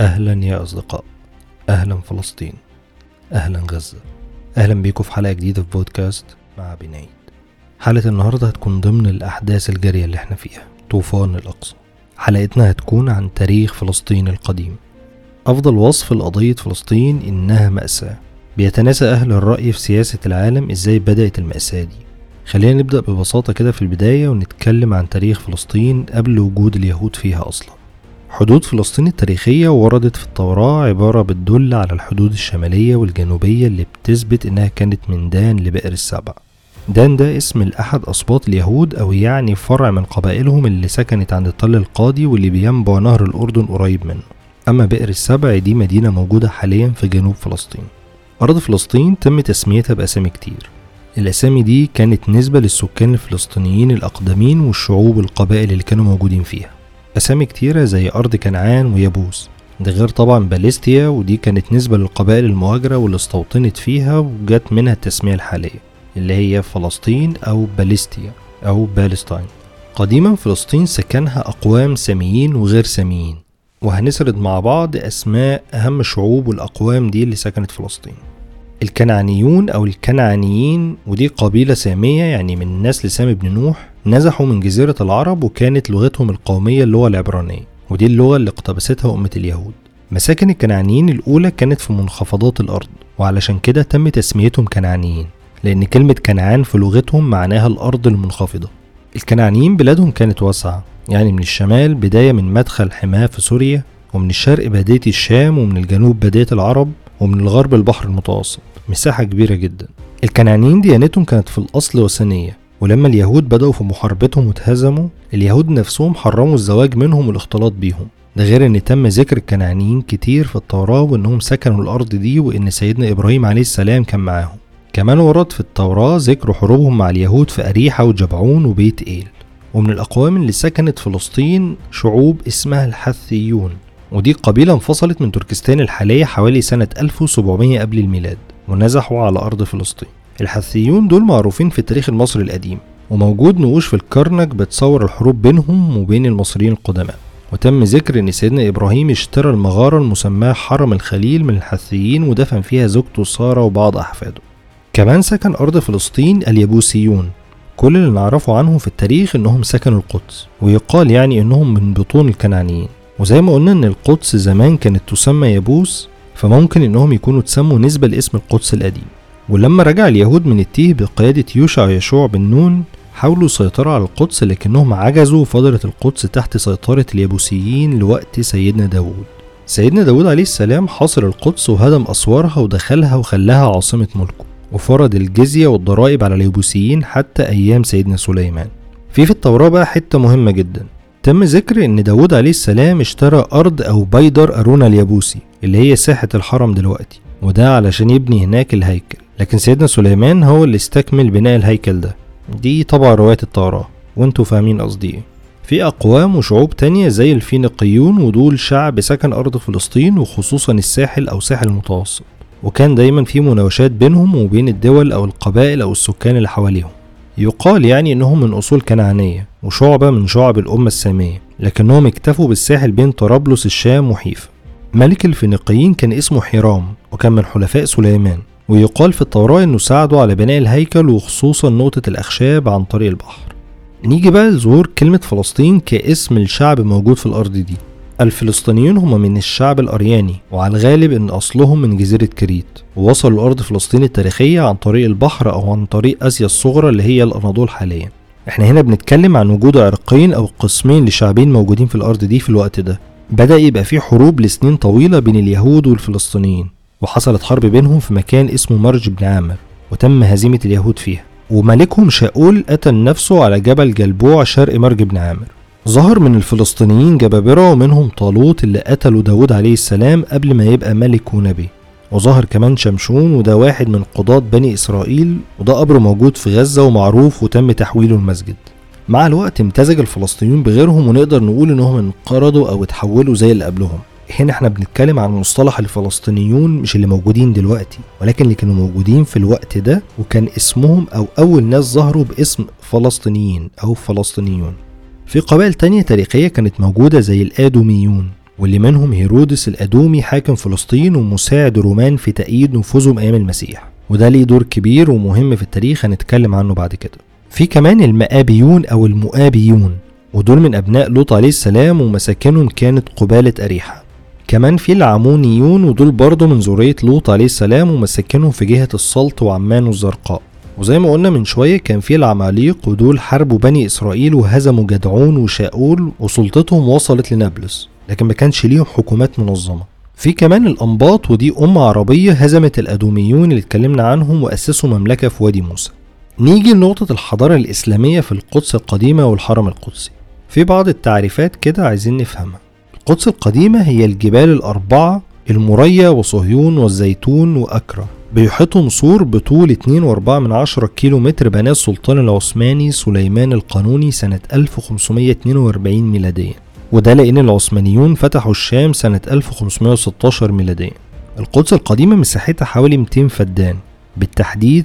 أهلا يا أصدقاء أهلا فلسطين أهلا غزة أهلا بيكم في حلقة جديدة في بودكاست مع بنايد حلقة النهاردة هتكون ضمن الأحداث الجارية اللي احنا فيها طوفان الأقصى حلقتنا هتكون عن تاريخ فلسطين القديم أفضل وصف لقضية فلسطين إنها مأساة بيتناسى أهل الرأي في سياسة العالم إزاي بدأت المأساة دي خلينا نبدأ ببساطة كده في البداية ونتكلم عن تاريخ فلسطين قبل وجود اليهود فيها أصلا حدود فلسطين التاريخية وردت في التوراة عبارة بتدل على الحدود الشمالية والجنوبية اللي بتثبت إنها كانت من دان لبئر السبع دان ده اسم لأحد أسباط اليهود أو يعني فرع من قبائلهم اللي سكنت عند الطل القاضي واللي بينبع نهر الأردن قريب منه أما بئر السبع دي مدينة موجودة حاليا في جنوب فلسطين أرض فلسطين تم تسميتها بأسامي كتير الأسامي دي كانت نسبة للسكان الفلسطينيين الأقدمين والشعوب القبائل اللي كانوا موجودين فيها أسامي كتيرة زي أرض كنعان ويابوس ده غير طبعا باليستيا ودي كانت نسبة للقبائل المهاجرة واللي استوطنت فيها وجات منها التسمية الحالية اللي هي فلسطين أو باليستيا أو بالستاين قديما فلسطين سكنها أقوام ساميين وغير ساميين وهنسرد مع بعض أسماء أهم الشعوب والأقوام دي اللي سكنت فلسطين الكنعانيون أو الكنعانيين ودي قبيلة سامية يعني من نسل سام بن نوح نزحوا من جزيرة العرب وكانت لغتهم القومية اللغة العبرانية ودي اللغة اللي اقتبستها أمة اليهود مساكن الكنعانيين الأولى كانت في منخفضات الأرض وعلشان كده تم تسميتهم كنعانيين لأن كلمة كنعان في لغتهم معناها الأرض المنخفضة الكنعانيين بلادهم كانت واسعة يعني من الشمال بداية من مدخل حماه في سوريا ومن الشرق بداية الشام ومن الجنوب بداية العرب ومن الغرب البحر المتوسط مساحة كبيرة جدا الكنعانيين ديانتهم كانت في الأصل وثنية ولما اليهود بدأوا في محاربتهم واتهزموا اليهود نفسهم حرموا الزواج منهم والاختلاط بيهم ده غير ان تم ذكر الكنعانيين كتير في التوراة وانهم سكنوا الارض دي وان سيدنا ابراهيم عليه السلام كان معاهم كمان ورد في التوراة ذكر حروبهم مع اليهود في أريحة وجبعون وبيت إيل ومن الأقوام اللي سكنت فلسطين شعوب اسمها الحثيون ودي قبيلة انفصلت من تركستان الحالية حوالي سنة 1700 قبل الميلاد ونزحوا على أرض فلسطين الحثيون دول معروفين في التاريخ المصري القديم وموجود نقوش في الكرنك بتصور الحروب بينهم وبين المصريين القدماء وتم ذكر ان سيدنا ابراهيم اشترى المغاره المسماه حرم الخليل من الحثيين ودفن فيها زوجته ساره وبعض احفاده كمان سكن ارض فلسطين اليبوسيون كل اللي نعرفه عنهم في التاريخ انهم سكنوا القدس ويقال يعني انهم من بطون الكنعانيين وزي ما قلنا ان القدس زمان كانت تسمى يبوس فممكن انهم يكونوا تسموا نسبة لاسم القدس القديم ولما رجع اليهود من التيه بقيادة يوشع يشوع بن نون حاولوا السيطرة على القدس لكنهم عجزوا وفضلت القدس تحت سيطرة اليبوسيين لوقت سيدنا داود سيدنا داود عليه السلام حاصر القدس وهدم أسوارها ودخلها وخلاها عاصمة ملكه وفرض الجزية والضرائب على اليبوسيين حتى أيام سيدنا سليمان في في التوراة بقى حتة مهمة جدا تم ذكر ان داود عليه السلام اشترى ارض او بيدر ارونا اليابوسي اللي هي ساحة الحرم دلوقتي وده علشان يبني هناك الهيكل لكن سيدنا سليمان هو اللي استكمل بناء الهيكل ده دي طبعا رواية التوراة وانتوا فاهمين قصدي ايه في أقوام وشعوب تانية زي الفينيقيون ودول شعب سكن أرض فلسطين وخصوصا الساحل أو ساحل المتوسط وكان دايما في مناوشات بينهم وبين الدول أو القبائل أو السكان اللي حواليهم يقال يعني انهم من اصول كنعانيه وشعبه من شعب الامه الساميه لكنهم اكتفوا بالساحل بين طرابلس الشام وحيفا ملك الفينيقيين كان اسمه حيرام وكان من حلفاء سليمان ويقال في التوراة انه ساعدوا على بناء الهيكل وخصوصا نقطة الأخشاب عن طريق البحر نيجي بقى لظهور كلمة فلسطين كاسم الشعب موجود في الأرض دي الفلسطينيون هم من الشعب الأرياني وعلى الغالب إن أصلهم من جزيرة كريت ووصلوا لأرض فلسطين التاريخية عن طريق البحر أو عن طريق آسيا الصغرى اللي هي الأناضول حاليا احنا هنا بنتكلم عن وجود عرقين أو قسمين لشعبين موجودين في الأرض دي في الوقت ده بدأ يبقى في حروب لسنين طويلة بين اليهود والفلسطينيين وحصلت حرب بينهم في مكان اسمه مرج بن عامر وتم هزيمة اليهود فيها وملكهم شاول قتل نفسه على جبل جلبوع شرق مرج بن عامر ظهر من الفلسطينيين جبابرة ومنهم طالوت اللي قتلوا داود عليه السلام قبل ما يبقى ملك ونبي وظهر كمان شمشون وده واحد من قضاة بني إسرائيل وده قبر موجود في غزة ومعروف وتم تحويله المسجد مع الوقت امتزج الفلسطينيون بغيرهم ونقدر نقول انهم انقرضوا او اتحولوا زي اللي قبلهم هنا احنا بنتكلم عن مصطلح الفلسطينيون مش اللي موجودين دلوقتي ولكن اللي كانوا موجودين في الوقت ده وكان اسمهم او اول ناس ظهروا باسم فلسطينيين او فلسطينيون في قبائل تانية تاريخية كانت موجودة زي الآدوميون واللي منهم هيرودس الأدومي حاكم فلسطين ومساعد الرومان في تأييد نفوذهم أيام المسيح وده ليه دور كبير ومهم في التاريخ هنتكلم عنه بعد كده في كمان المآبيون أو المؤابيون ودول من أبناء لوط عليه السلام ومساكنهم كانت قبالة أريحة كمان في العمونيون ودول برضه من ذرية لوط عليه السلام ومساكنهم في جهة السلط وعمان والزرقاء وزي ما قلنا من شوية كان في العماليق ودول حاربوا بني إسرائيل وهزموا جدعون وشاؤول وسلطتهم وصلت لنابلس لكن ما كانش ليهم حكومات منظمة في كمان الأنباط ودي أمة عربية هزمت الأدوميون اللي اتكلمنا عنهم وأسسوا مملكة في وادي موسى نيجي لنقطة الحضارة الإسلامية في القدس القديمة والحرم القدسي في بعض التعريفات كده عايزين نفهمها القدس القديمة هي الجبال الأربعة المريا وصهيون والزيتون وأكرا بيحيطهم سور بطول 2.4 من عشرة كيلو متر بناه السلطان العثماني سليمان القانوني سنة 1542 ميلاديا وده لأن العثمانيون فتحوا الشام سنة 1516 ميلاديا القدس القديمة مساحتها حوالي 200 فدان بالتحديد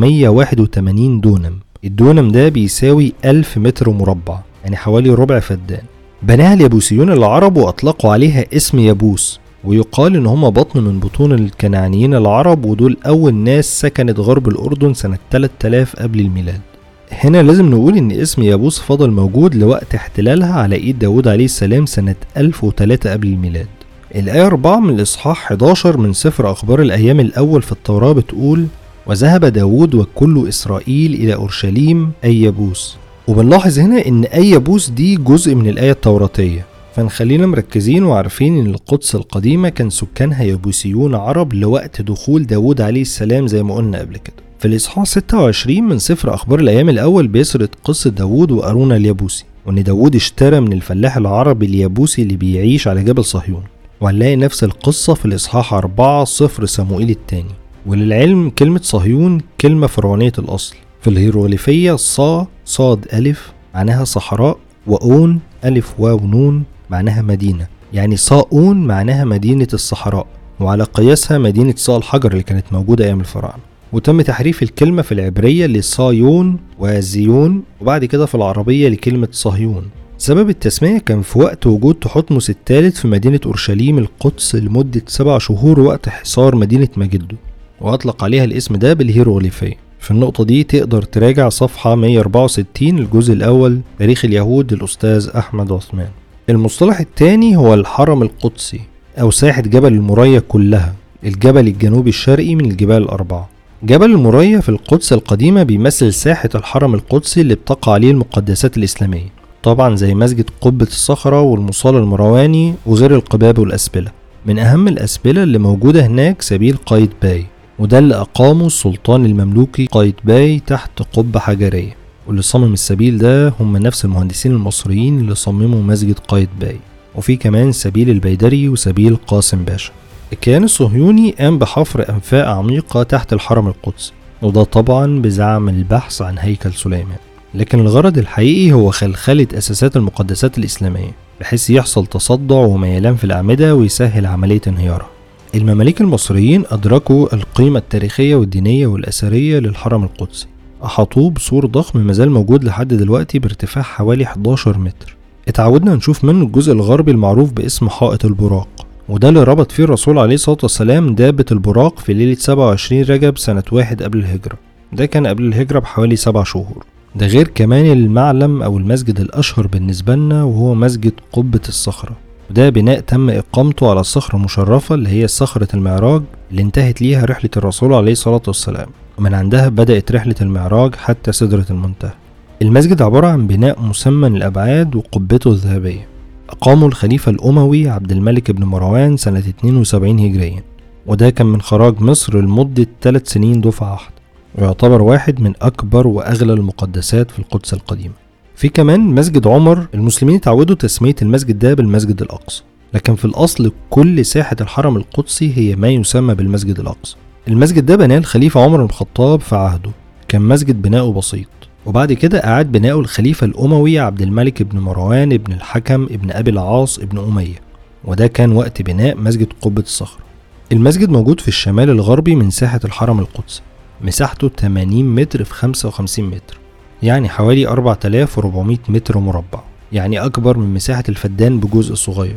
781 دونم الدونم ده بيساوي 1000 متر مربع يعني حوالي ربع فدان بناها اليابوسيون العرب وأطلقوا عليها اسم يابوس ويقال إن هم بطن من بطون الكنعانيين العرب ودول أول ناس سكنت غرب الأردن سنة 3000 قبل الميلاد هنا لازم نقول إن اسم يابوس فضل موجود لوقت احتلالها على إيد داود عليه السلام سنة 1003 قبل الميلاد الآية 4 من الإصحاح 11 من سفر أخبار الأيام الأول في التوراة بتقول وذهب داود وكل إسرائيل إلى أورشليم أي يابوس وبنلاحظ هنا إن أي يابوس دي جزء من الآية التوراتية فنخلينا مركزين وعارفين إن القدس القديمة كان سكانها يابوسيون عرب لوقت دخول داود عليه السلام زي ما قلنا قبل كده في الإصحاح 26 من سفر أخبار الأيام الأول بيسرد قصة داود وأرونا اليابوسي وإن داود اشترى من الفلاح العربي اليابوسي اللي بيعيش على جبل صهيون وهنلاقي نفس القصة في الإصحاح 4 صفر صموئيل الثاني وللعلم كلمة صهيون كلمة فرعونية الأصل في الهيروغليفية صا صاد ألف معناها صحراء وأون ألف واو نون معناها مدينة يعني صاؤون معناها مدينة الصحراء وعلى قياسها مدينة صا الحجر اللي كانت موجودة أيام الفراعنة وتم تحريف الكلمة في العبرية لصايون وزيون وبعد كده في العربية لكلمة صهيون سبب التسمية كان في وقت وجود تحتمس الثالث في مدينة أورشليم القدس لمدة سبع شهور وقت حصار مدينة مجده وأطلق عليها الاسم ده بالهيروغليفية في النقطة دي تقدر تراجع صفحة 164 الجزء الأول تاريخ اليهود للأستاذ أحمد عثمان المصطلح الثاني هو الحرم القدسي أو ساحة جبل المريا كلها الجبل الجنوبي الشرقي من الجبال الأربعة جبل المريا في القدس القديمة بيمثل ساحة الحرم القدسي اللي بتقع عليه المقدسات الإسلامية طبعا زي مسجد قبة الصخرة والمصال المرواني وغير القباب والأسبلة من أهم الأسبلة اللي موجودة هناك سبيل قايد باي وده اللي أقامه السلطان المملوكي قايد باي تحت قبة حجرية واللي صمم السبيل ده هم نفس المهندسين المصريين اللي صمموا مسجد قايد باي وفي كمان سبيل البيدري وسبيل قاسم باشا الكيان الصهيوني قام بحفر أنفاق عميقة تحت الحرم القدسي وده طبعا بزعم البحث عن هيكل سليمان لكن الغرض الحقيقي هو خلخلة أساسات المقدسات الإسلامية بحيث يحصل تصدع وميلان في الأعمدة ويسهل عملية انهيارها المماليك المصريين أدركوا القيمة التاريخية والدينية والأثرية للحرم القدسي أحاطوه بسور ضخم مازال موجود لحد دلوقتي بارتفاع حوالي 11 متر اتعودنا نشوف منه الجزء الغربي المعروف باسم حائط البراق وده اللي ربط فيه الرسول عليه الصلاة والسلام دابة البراق في ليلة 27 رجب سنة واحد قبل الهجرة ده كان قبل الهجرة بحوالي سبع شهور ده غير كمان المعلم أو المسجد الأشهر بالنسبة لنا وهو مسجد قبة الصخرة وده بناء تم إقامته على الصخرة المشرفة اللي هي صخرة المعراج اللي انتهت ليها رحلة الرسول عليه الصلاة والسلام ومن عندها بدأت رحلة المعراج حتى سدرة المنتهى المسجد عبارة عن بناء مثمن الأبعاد وقبته الذهبية أقامه الخليفة الأموي عبد الملك بن مروان سنة 72 هجريا وده كان من خراج مصر لمدة 3 سنين دفعة واحدة ويعتبر واحد من أكبر وأغلى المقدسات في القدس القديمة في كمان مسجد عمر المسلمين اتعودوا تسمية المسجد ده بالمسجد الأقصى لكن في الأصل كل ساحة الحرم القدسي هي ما يسمى بالمسجد الأقصى المسجد ده بناه الخليفة عمر بن الخطاب في عهده كان مسجد بناؤه بسيط وبعد كده أعاد بناؤه الخليفة الأموي عبد الملك بن مروان بن الحكم ابن أبي العاص ابن أمية وده كان وقت بناء مسجد قبة الصخرة المسجد موجود في الشمال الغربي من ساحة الحرم القدسي مساحته 80 متر في 55 متر يعني حوالي 4400 متر مربع يعني أكبر من مساحة الفدان بجزء صغير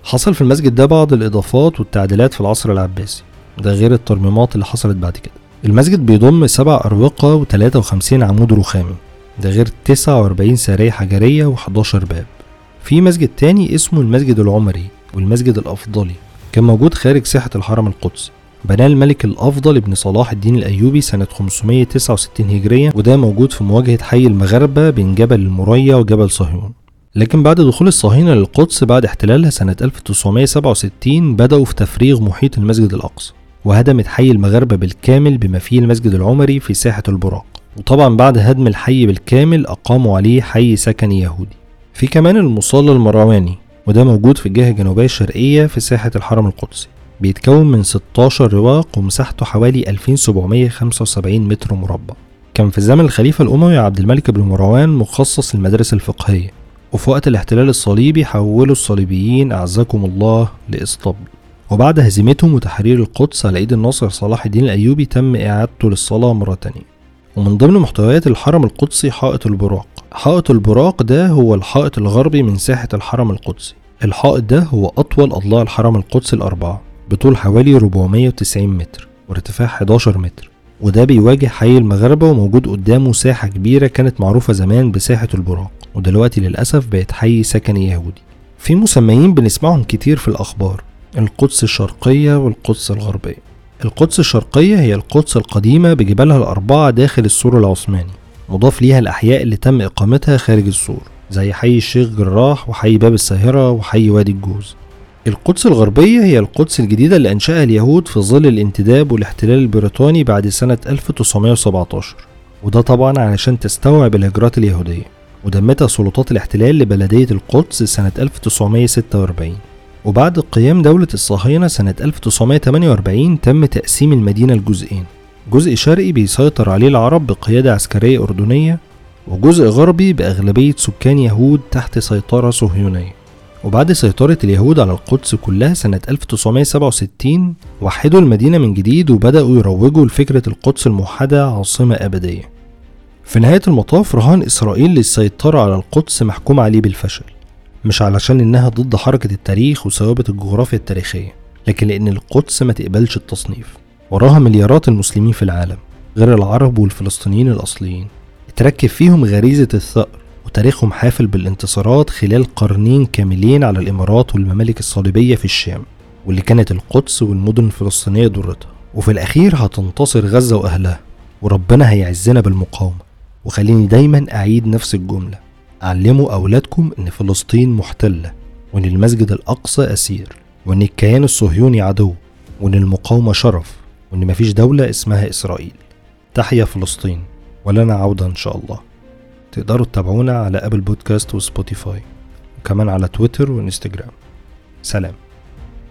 حصل في المسجد ده بعض الإضافات والتعديلات في العصر العباسي ده غير الترميمات اللي حصلت بعد كده المسجد بيضم سبع أروقة و53 عمود رخامي ده غير 49 سارية حجرية و11 باب في مسجد تاني اسمه المسجد العمري والمسجد الأفضلي كان موجود خارج ساحة الحرم القدسي بناه الملك الأفضل ابن صلاح الدين الأيوبي سنة 569 هجرية وده موجود في مواجهة حي المغاربة بين جبل المريا وجبل صهيون لكن بعد دخول الصهاينة للقدس بعد احتلالها سنة 1967 بدأوا في تفريغ محيط المسجد الأقصى وهدمت حي المغاربة بالكامل بما فيه المسجد العمري في ساحة البراق وطبعا بعد هدم الحي بالكامل أقاموا عليه حي سكني يهودي في كمان المصلى المرواني وده موجود في الجهة الجنوبية الشرقية في ساحة الحرم القدسي بيتكون من 16 رواق ومساحته حوالي 2775 متر مربع كان في زمن الخليفة الأموي عبد الملك بن مروان مخصص للمدارس الفقهية وفي وقت الاحتلال الصليبي حولوا الصليبيين أعزكم الله لإسطبل وبعد هزيمتهم وتحرير القدس على ايد الناصر صلاح الدين الايوبي تم اعادته للصلاه مره تانية ومن ضمن محتويات الحرم القدسي حائط البراق حائط البراق ده هو الحائط الغربي من ساحة الحرم القدسي الحائط ده هو أطول أضلاع الحرم القدسي الأربعة بطول حوالي 490 متر وارتفاع 11 متر وده بيواجه حي المغاربة وموجود قدامه ساحة كبيرة كانت معروفة زمان بساحة البراق ودلوقتي للأسف بقت حي سكني يهودي في مسميين بنسمعهم كتير في الأخبار القدس الشرقية والقدس الغربية القدس الشرقية هي القدس القديمة بجبالها الأربعة داخل السور العثماني مضاف ليها الأحياء اللي تم إقامتها خارج السور زي حي الشيخ جراح وحي باب الساهرة وحي وادي الجوز القدس الغربية هي القدس الجديدة اللي أنشأها اليهود في ظل الانتداب والاحتلال البريطاني بعد سنة 1917 وده طبعا علشان تستوعب الهجرات اليهودية ودمتها سلطات الاحتلال لبلدية القدس سنة 1946 وبعد قيام دولة الصهاينة سنة 1948 تم تقسيم المدينة لجزئين جزء شرقي بيسيطر عليه العرب بقيادة عسكرية أردنية وجزء غربي بأغلبية سكان يهود تحت سيطرة صهيونية وبعد سيطرة اليهود على القدس كلها سنة 1967 وحدوا المدينة من جديد وبدأوا يروجوا لفكرة القدس الموحدة عاصمة أبدية في نهاية المطاف رهان إسرائيل للسيطرة على القدس محكوم عليه بالفشل مش علشان إنها ضد حركة التاريخ وثوابت الجغرافيا التاريخية لكن لأن القدس ما تقبلش التصنيف وراها مليارات المسلمين في العالم غير العرب والفلسطينيين الأصليين اتركب فيهم غريزة الثأر وتاريخهم حافل بالانتصارات خلال قرنين كاملين على الإمارات والممالك الصليبية في الشام واللي كانت القدس والمدن الفلسطينية ضرتها وفي الأخير هتنتصر غزة وأهلها وربنا هيعزنا بالمقاومة وخليني دايما أعيد نفس الجملة علموا أولادكم إن فلسطين محتلة وإن المسجد الأقصى أسير وإن الكيان الصهيوني عدو وإن المقاومة شرف وإن مفيش دولة اسمها إسرائيل تحيا فلسطين ولنا عودة إن شاء الله تقدروا تتابعونا على أبل بودكاست وسبوتيفاي وكمان على تويتر وإنستجرام سلام